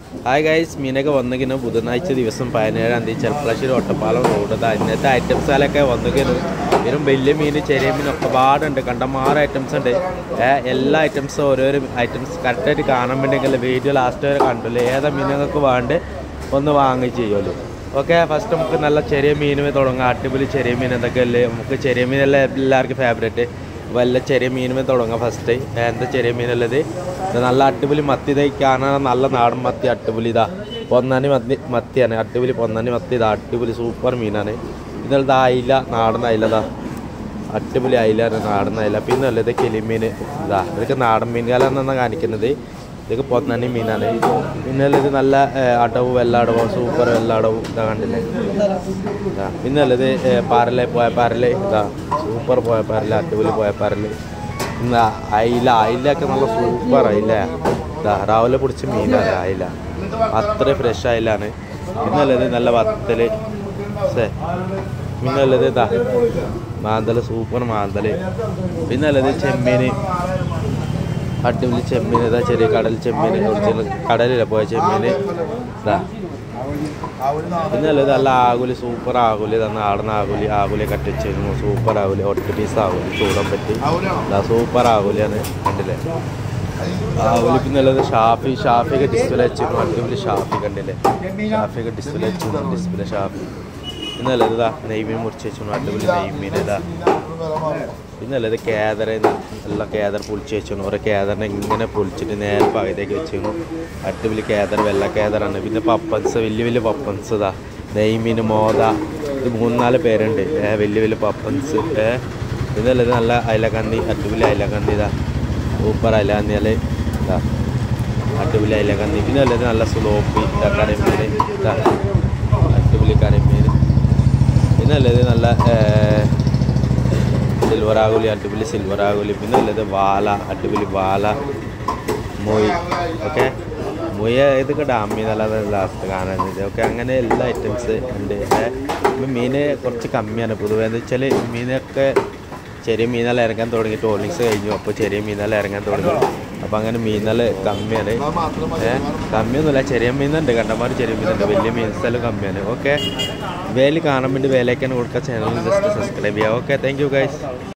hi guys മീനൊക്കെ വന്നിങ്ങനെ ബുധനാഴ്ച ദിവസം പതിനേഴാം തീയതി ചെർപ്പളശ്ശേരി ഒട്ടപ്പാലം റോഡ് ഇതാ ഇന്നത്തെ ഐറ്റംസാലൊക്കെ വന്നിങ്ങനെ വെറും വലിയ മീൻ ചെറിയ മീൻ ഒക്കെ പാടുണ്ട് കണ്ടമാറ് ഐറ്റംസ് ഉണ്ട് ഏ, എല്ലാ ഐറ്റംസും ഓരോരോ ഐറ്റംസ് കറക്റ്റായിട്ട് കാണാൻ വേണ്ടിയെങ്കിൽ വീഡിയോ ലാസ്റ്റ് വരെ കണ്ടല്ലോ ഏതാ മീൻ നിങ്ങൾക്ക് വേണ്ട ഒന്ന് വാങ്ങി ചെയ്യുമല്ലോ ഓക്കെ ഫസ്റ്റ് നമുക്ക് നല്ല ചെറിയ മീനുമേ തുടങ്ങാം അടിപൊളി ചെറിയ മീൻ എന്തൊക്കെയല്ലേ നമുക്ക് ചെറിയ മീനല്ലേ എല്ലാവർക്കും ഫേവറേറ്റ് വല്ല ചെറിയ മീനുമേ തുടങ്ങാം ഫസ്റ്റ് എന്താ ചെറിയ മീനുള്ളത് ഇത് നല്ല അടിപൊളി മത്തി ഇതായി കാണാൻ നല്ല നാടൻ മത്തി അടിപൊളി ഇതാ പൊന്നാനി മത്തി മത്തിയാണ് അടിപൊളി പൊന്നാനി മത്തി ഇതാ അടിപൊളി സൂപ്പർ മീനാണ് ഇതെന്താ അയില നാടൻ അയില ഇതാ അടിപൊളി അയിലാണ് നാടൻ അയില പിന്നെ അല്ല ഇത് കിളിമീൻ ഇതാ ഇതൊക്കെ നാടൻ മീൻ കാലം എന്നാണ് കാണിക്കുന്നത് ഇതൊക്കെ പൊന്നാനി മീനാണ് പിന്നെ അല്ല ഇത് നല്ല ഏഹ്, അടവ് വെള്ളടവും സൂപ്പർ വെള്ളടവും ഇതാ കണ്ടില്ലേ ഇതാ പിന്നെ അല്ല ഇത് ഏഹ്, പാരലെ പോയ പാരല് ഇതാ സൂപ്പർ പോയ പാരല് അടിപൊളി പോയ പാരല് ഇന്ന് അയില അയിലൊക്കെ നല്ല സൂപ്പർ അയില ഇതാ രാവിലെ പിടിച്ച മീനാണ് അയില അത്ര ഫ്രഷ് അയിലാണ് പിന്നെ അല്ല ഇത് നല്ല വത്തല് സേ പിന്നെ ഉള്ളത് ഇതാ മാന്തല് സൂപ്പർ മാന്തല് പിന്നെ ഉള്ളത് ചെമ്മീന് അടിപൊളി ചെമ്മീൻ ഇതാ ചെറിയ കടൽ ചെമ്മീൻ ഒറിജിനൽ കടലില്ല പോയ ചെമ്മീൻ ഇതാ പിന്നെ ഉള്ളത് നല്ല ആകുലി സൂപ്പർ ആകുലി തന്നെ ആടുന്ന ആകുലി ആകുലി കട്ടിച്ചിരുന്നു സൂപ്പർ ആകുലി ഒറ്റ പീസ് ആകുലി ചൂടാൻ പറ്റി ഇതാ സൂപ്പർ ആകുലിയാണ് കണ്ടില്ലേ ആകുലി പിന്നെ ഉള്ളത് ഷാഫി ഷാഫിയൊക്കെ ഡിസ്പ്ലേ വെച്ചിരുന്നു അടിപൊളി ഷാഫി കണ്ടില്ലേ ഷാഫിയൊക്കെ ഡിസ്പ്ലേ വെച്ചിരുന്നു ഡിസ്പ്ലേ ഷാഫി പിന്നെ ഉള്ളത് ഇതാ നെയ്മീൻ മുറിച്ച് വെച്ചു അടിപൊളി നെയ്മീൻ ഇതാ പിന്നെ ഉള്ളത് കേദര നല്ല കേദർ പൊളിച്ച് വെച്ചു ഓരോ കേദറിനെ ഇങ്ങനെ പൊളിച്ചിട്ട് നേരെ പകുതിയൊക്കെ വെച്ചിരുന്നു അടിപൊളി കേദർ വെള്ള കേദറാണ് പിന്നെ പപ്പൻസ് വലിയ വലിയ പപ്പൻസ് ഇതാ നെയ്മീൻ മോത ഇത് മൂന്നാല് പേരുണ്ട് ഏ വലിയ വലിയ പപ്പൻസ് ഏ പിന്നെ ഉള്ളത് നല്ല അയിലക്കന്നി അടിപൊളി അയിലക്കന്നി ഇതാ സൂപ്പർ അയിലക്കന്നിയാൽ ഇതാ അടിപൊളി അയിലക്കന്നി പിന്നെ ഉള്ളത് നല്ല സ്ലോപ്പി ഇതാ കറിമീൻ ഇതാ അടിപൊളി കറിമീൻ പിന്നെ ഉള്ളത് നല്ല സിൽവർ ആകുലി അടിപൊളി സിൽവർ ആകുലി പിന്നെ ഉള്ളത് വാല അടിപൊളി വാല മൊയ് ഓക്കെ മൊയ്യ ഇതൊക്കെ ഡാമിൽ നല്ല ലാസ്റ്റ് കാണുന്നത് ഓക്കെ അങ്ങനെ എല്ലാ ഐറ്റംസ് ഉണ്ട് ഇപ്പം മീൻ കുറച്ച് കമ്മിയാണ് പൊതുവേ എന്ന് വെച്ചാൽ മീനൊക്കെ ചെറിയ മീനെല്ലാം ഇറങ്ങാൻ തുടങ്ങി ടോളിങ്സ് കഴിഞ്ഞു അപ്പോൾ ചെറിയ മീനെല്ലാം ഇറങ്ങാൻ തുടങ്ങി അപ്പോൾ അങ്ങനെ മീനെല്ലാം കമ്മിയാണ് ഏഹ് കമ്മിയൊന്നുമില്ല ചെറിയ മീനുണ്ട് കണ്ടമാർ ചെറിയ മീനുണ്ട് വലിയ മീൻസെല്ലാം കമ്മിയാണ് ഓക്കെ വേലി കാണാൻ വേണ്ടി വേലയ്ക്കാണ് കൊടുക്കുക ചാനൽ ജസ്റ്റ് സബ്സ്ക്രൈബ് ചെയ്യുക ഓക്കെ താങ്ക് യു ഗൈസ്